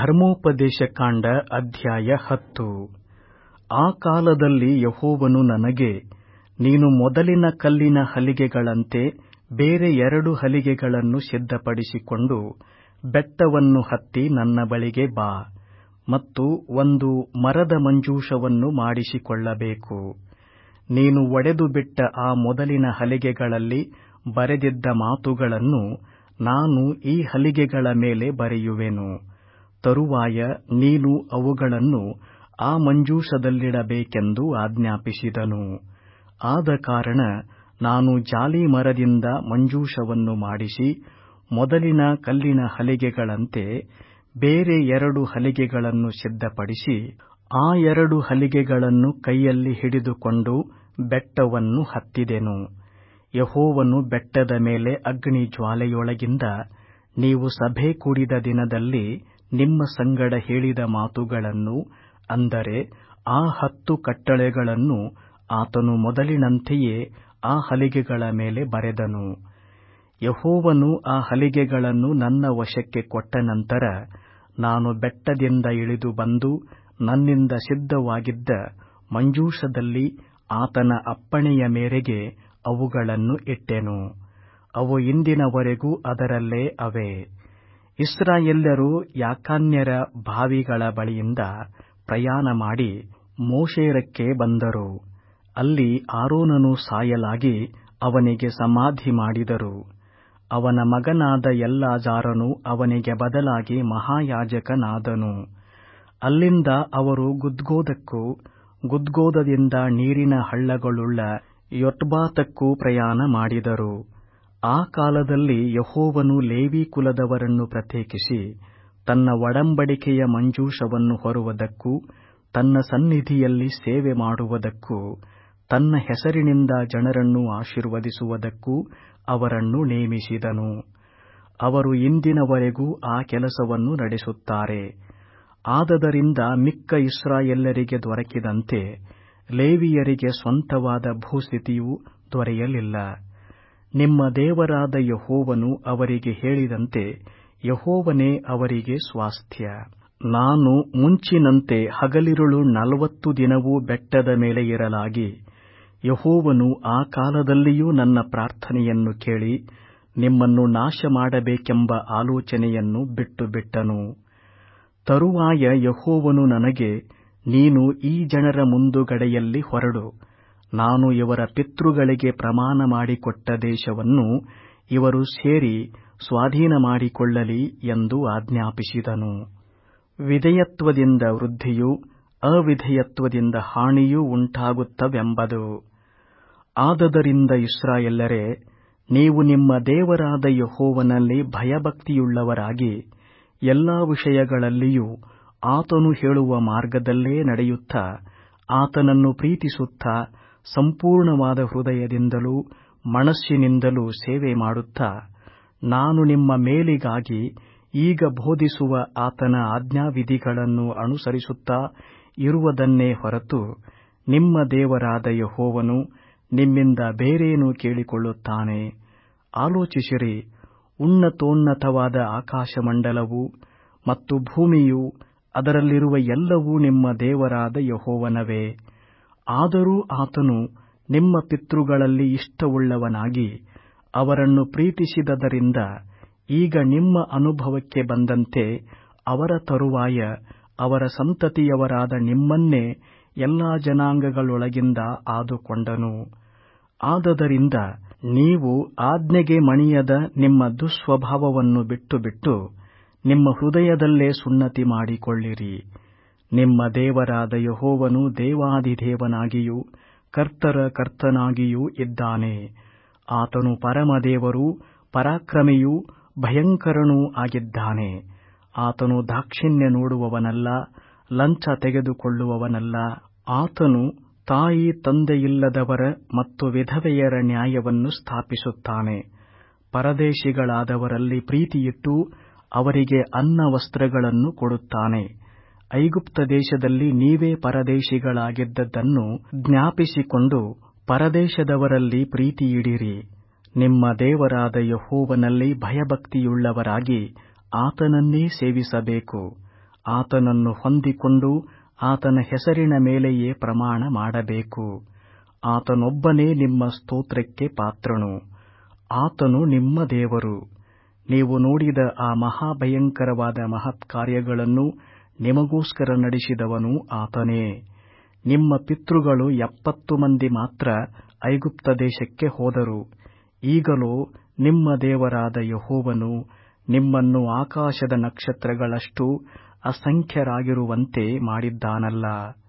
ಧರ್ಮೋಪದೇಶಕಾಂಡ ಅಧ್ಯಾಯ ಹತ್ತು ಆ ಕಾಲದಲ್ಲಿ ಯೆಹೋವನು ನನಗೆ ನೀನು ಮೊದಲಿನ ಕಲ್ಲಿನ ಹಲಿಗೆಗಳಂತೆ ಬೇರೆ ಎರಡು ಹಲಿಗೆಗಳನ್ನು ಸಿದ್ಧಪಡಿಸಿಕೊಂಡು ಬೆಟ್ಟವನ್ನು ಹತ್ತಿ ನನ್ನ ಬಳಿಗೆ ಬಾ ಮತ್ತು ಒಂದು ಮರದ ಮಂಜೂಷವನ್ನು ಮಾಡಿಸಿಕೊಳ್ಳಬೇಕು ನೀನು ಒಡೆದುಬಿಟ್ಟ ಆ ಮೊದಲಿನ ಹಲಿಗೆಗಳಲ್ಲಿ ಬರೆದಿದ್ದ ಮಾತುಗಳನ್ನು ನಾನು ಈ ಹಲಿಗೆಗಳ ಮೇಲೆ ಬರೆಯುವೆನು ತರುವಾಯ ನೀನು ಅವುಗಳನ್ನು ಆ ಮಂಜೂಷದಲ್ಲಿಡಬೇಕೆಂದು ಆಜ್ಞಾಪಿಸಿದನು ಆದ ಕಾರಣ ನಾನು ಜಾಲೀಮರದಿಂದ ಮಂಜೂಷವನ್ನು ಮಾಡಿಸಿ ಮೊದಲಿನ ಕಲ್ಲಿನ ಹಲಿಗೆಗಳಂತೆ ಬೇರೆ ಎರಡು ಹಲಿಗೆಗಳನ್ನು ಸಿದ್ಧಪಡಿಸಿ ಆ ಎರಡು ಹಲಿಗೆಗಳನ್ನು ಕೈಯಲ್ಲಿ ಹಿಡಿದುಕೊಂಡು ಬೆಟ್ಟವನ್ನು ಹತ್ತಿದೆನು ಯೆಹೋವನು ಬೆಟ್ಟದ ಮೇಲೆ ಅಗ್ನಿಜ್ವಾಲೆಯೊಳಗಿಂದ ನೀವು ಸಭೆ ಕೂಡಿದ ದಿನದಲ್ಲಿ ನಿಮ್ಮ ಸಂಗಡ ಹೇಳಿದ ಮಾತುಗಳನ್ನು ಅಂದರೆ ಆ ಹತ್ತು ಕಟ್ಟಳೆಗಳನ್ನು ಆತನು ಮೊದಲಿನಂತೆಯೇ ಆ ಹಲಿಗೆಗಳ ಮೇಲೆ ಬರೆದನು ಯೆಹೋವನು ಆ ಹಲಿಗೆಗಳನ್ನು ನನ್ನ ವಶಕ್ಕೆ ಕೊಟ್ಟ ನಂತರ ನಾನು ಬೆಟ್ಟದಿಂದ ಇಳಿದು ಬಂದು ನನ್ನಿಂದ ಸಿದ್ಧವಾಗಿದ್ದ ಮಂಜೂಷದಲ್ಲಿ ಆತನ ಅಪ್ಪಣೆಯ ಮೇರೆಗೆ ಅವುಗಳನ್ನು ಇಟ್ಟೆನು ಅವು ಇಂದಿನವರೆಗೂ ಅದರಲ್ಲೇ ಅವೆ ಇಸ್ರಾಯೇಲ್ಯರು ಯಾಕಾನ್ಯರ ಬಾವಿಗಳ ಬಳಿಯಿಂದ ಪ್ರಯಾಣ ಮಾಡಿ ಮೋಶೇರಕ್ಕೆ ಬಂದರು ಅಲ್ಲಿ ಆರೋನನು ಸಾಯಲಾಗಿ ಅವನಿಗೆ ಸಮಾಧಿ ಮಾಡಿದರು ಅವನ ಮಗನಾದ ಎಲ್ಲಾಜಾರನು ಅವನಿಗೆ ಬದಲಾಗಿ ಮಹಾಯಾಜಕನಾದನು ಅಲ್ಲಿಂದ ಅವರು ಗುದ್ಗೋದಕ್ಕೂ ಗುದ್ಗೋದದಿಂದ ನೀರಿನ ಹಳ್ಳಗಳುಳ್ಳ ಯೊಟ್ಬಾತಕ್ಕೂ ಪ್ರಯಾಣ ಮಾಡಿದರು ಆ ಕಾಲದಲ್ಲಿ ಯೆಹೋವನು ಲೇವಿ ಕುಲದವರನ್ನು ಪ್ರತ್ಯೇಕಿಸಿ ತನ್ನ ಒಡಂಬಡಿಕೆಯ ಮಂಜೂಷವನ್ನು ಹೊರುವುದಕ್ಕೂ ತನ್ನ ಸನ್ನಿಧಿಯಲ್ಲಿ ಸೇವೆ ಮಾಡುವುದಕ್ಕೂ ತನ್ನ ಹೆಸರಿನಿಂದ ಜನರನ್ನು ಆಶೀರ್ವದಿಸುವುದಕ್ಕೂ ಅವರನ್ನು ನೇಮಿಸಿದನು ಅವರು ಇಂದಿನವರೆಗೂ ಆ ಕೆಲಸವನ್ನು ನಡೆಸುತ್ತಾರೆ ಆದದರಿಂದ ಮಿಕ್ಕ ಇಸ್ರಾಯೇಲ್ಯರಿಗೆ ದೊರಕಿದಂತೆ ಲೇವಿಯರಿಗೆ ಸ್ವಂತವಾದ ಭೂಸ್ಥಿತಿಯೂ ದೊರೆಯಲಿಲ್ಲ ನಿಮ್ಮ ದೇವರಾದ ಯೆಹೋವನು ಅವರಿಗೆ ಹೇಳಿದಂತೆ ಯೆಹೋವನೇ ಅವರಿಗೆ ಸ್ವಾಸ್ಥ್ಯ ನಾನು ಮುಂಚಿನಂತೆ ಹಗಲಿರುಳು ನಲವತ್ತು ದಿನವೂ ಬೆಟ್ಟದ ಮೇಲೆ ಇರಲಾಗಿ ಯೆಹೋವನು ಆ ಕಾಲದಲ್ಲಿಯೂ ನನ್ನ ಪ್ರಾರ್ಥನೆಯನ್ನು ಕೇಳಿ ನಿಮ್ಮನ್ನು ನಾಶ ಮಾಡಬೇಕೆಂಬ ಆಲೋಚನೆಯನ್ನು ಬಿಟ್ಟು ಬಿಟ್ಟನು ತರುವಾಯ ಯೆಹೋವನು ನನಗೆ ನೀನು ಈ ಜನರ ಮುಂದುಗಡೆಯಲ್ಲಿ ಹೊರಡು ನಾನು ಇವರ ಪಿತೃಗಳಿಗೆ ಪ್ರಮಾಣ ಮಾಡಿಕೊಟ್ಟ ದೇಶವನ್ನು ಇವರು ಸೇರಿ ಸ್ವಾಧೀನ ಮಾಡಿಕೊಳ್ಳಲಿ ಎಂದು ಆಜ್ಞಾಪಿಸಿದನು ವಿಧೇಯತ್ವದಿಂದ ವೃದ್ಧಿಯೂ ಅವಿಧೇಯತ್ವದಿಂದ ಹಾನಿಯೂ ಉಂಟಾಗುತ್ತವೆಂಬುದು ಆದದರಿಂದ ಇಸ್ರಾಯೇಲರೇ ನೀವು ನಿಮ್ಮ ದೇವರಾದ ಯೆಹೋವನಲ್ಲಿ ಭಯಭಕ್ತಿಯುಳ್ಳವರಾಗಿ ಎಲ್ಲಾ ವಿಷಯಗಳಲ್ಲಿಯೂ ಆತನು ಹೇಳುವ ಮಾರ್ಗದಲ್ಲೇ ನಡೆಯುತ್ತಾ ಆತನನ್ನು ಪ್ರೀತಿಸುತ್ತಾ ಸಂಪೂರ್ಣವಾದ ಹೃದಯದಿಂದಲೂ ಮನಸ್ಸಿನಿಂದಲೂ ಸೇವೆ ಮಾಡುತ್ತಾ ನಾನು ನಿಮ್ಮ ಮೇಲಿಗಾಗಿ ಈಗ ಬೋಧಿಸುವ ಆತನ ಆಜ್ಞಾವಿಧಿಗಳನ್ನು ಅನುಸರಿಸುತ್ತಾ ಇರುವುದನ್ನೇ ಹೊರತು ನಿಮ್ಮ ದೇವರಾದ ಯೆಹೋವನು ನಿಮ್ಮಿಂದ ಬೇರೇನು ಕೇಳಿಕೊಳ್ಳುತ್ತಾನೆ ಆಲೋಚಿಸಿರಿ ಉನ್ನತೋನ್ನತವಾದ ಆಕಾಶಮಂಡಲವೂ ಮತ್ತು ಭೂಮಿಯೂ ಅದರಲ್ಲಿರುವ ಎಲ್ಲವೂ ನಿಮ್ಮ ದೇವರಾದ ಯೆಹೋವನವೇ ಆದರೂ ಆತನು ನಿಮ್ಮ ಪಿತೃಗಳಲ್ಲಿ ಇಷ್ಟವುಳ್ಳವನಾಗಿ ಅವರನ್ನು ಪ್ರೀತಿಸಿದದರಿಂದ ಈಗ ನಿಮ್ಮ ಅನುಭವಕ್ಕೆ ಬಂದಂತೆ ಅವರ ತರುವಾಯ ಅವರ ಸಂತತಿಯವರಾದ ನಿಮ್ಮನ್ನೇ ಎಲ್ಲಾ ಜನಾಂಗಗಳೊಳಗಿಂದ ಆದುಕೊಂಡನು ಆದದರಿಂದ ನೀವು ಆಜ್ಞೆಗೆ ಮಣಿಯದ ನಿಮ್ಮ ದುಸ್ವಭಾವವನ್ನು ಬಿಟ್ಟು ಬಿಟ್ಟು ನಿಮ್ಮ ಹೃದಯದಲ್ಲೇ ಸುನ್ನತಿ ಮಾಡಿಕೊಳ್ಳಿರಿ ನಿಮ್ಮ ದೇವರಾದ ಯೆಹೋವನು ದೇವಾದಿದೇವನಾಗಿಯೂ ಕರ್ತರ ಕರ್ತನಾಗಿಯೂ ಇದ್ದಾನೆ ಆತನು ಪರಮದೇವರೂ ಪರಾಕ್ರಮಿಯೂ ಭಯಂಕರನೂ ಆಗಿದ್ದಾನೆ ಆತನು ದಾಕ್ಷಿಣ್ಯ ನೋಡುವವನಲ್ಲ ಲಂಚ ತೆಗೆದುಕೊಳ್ಳುವವನಲ್ಲ ಆತನು ತಾಯಿ ತಂದೆಯಿಲ್ಲದವರ ಮತ್ತು ವಿಧವೆಯರ ನ್ಯಾಯವನ್ನು ಸ್ಥಾಪಿಸುತ್ತಾನೆ ಪರದೇಶಿಗಳಾದವರಲ್ಲಿ ಪ್ರೀತಿಯಿಟ್ಟು ಅವರಿಗೆ ಅನ್ನ ವಸ್ತ್ರಗಳನ್ನು ಕೊಡುತ್ತಾನೆ ಐಗುಪ್ತ ದೇಶದಲ್ಲಿ ನೀವೇ ಪರದೇಶಿಗಳಾಗಿದ್ದದ್ದನ್ನು ಜ್ಞಾಪಿಸಿಕೊಂಡು ಪರದೇಶದವರಲ್ಲಿ ಪ್ರೀತಿಯಿಡಿರಿ ನಿಮ್ಮ ದೇವರಾದ ಯೆಹೋವನಲ್ಲಿ ಭಯಭಕ್ತಿಯುಳ್ಳವರಾಗಿ ಆತನನ್ನೇ ಸೇವಿಸಬೇಕು ಆತನನ್ನು ಹೊಂದಿಕೊಂಡು ಆತನ ಹೆಸರಿನ ಮೇಲೆಯೇ ಪ್ರಮಾಣ ಮಾಡಬೇಕು ಆತನೊಬ್ಬನೇ ನಿಮ್ಮ ಸ್ತೋತ್ರಕ್ಕೆ ಪಾತ್ರನು ಆತನು ನಿಮ್ಮ ದೇವರು ನೀವು ನೋಡಿದ ಆ ಮಹಾಭಯಂಕರವಾದ ಮಹತ್ಕಾರ್ಯಗಳನ್ನು ನಿಮಗೋಸ್ಕರ ನಡೆಸಿದವನು ಆತನೇ ನಿಮ್ಮ ಪಿತೃಗಳು ಎಪ್ಪತ್ತು ಮಂದಿ ಮಾತ್ರ ಐಗುಪ್ತ ದೇಶಕ್ಕೆ ಹೋದರು ಈಗಲೋ ನಿಮ್ಮ ದೇವರಾದ ಯಹೋವನು ನಿಮ್ಮನ್ನು ಆಕಾಶದ ನಕ್ಷತ್ರಗಳಷ್ಟು ಅಸಂಖ್ಯರಾಗಿರುವಂತೆ ಮಾಡಿದ್ದಾನಲ್ಲ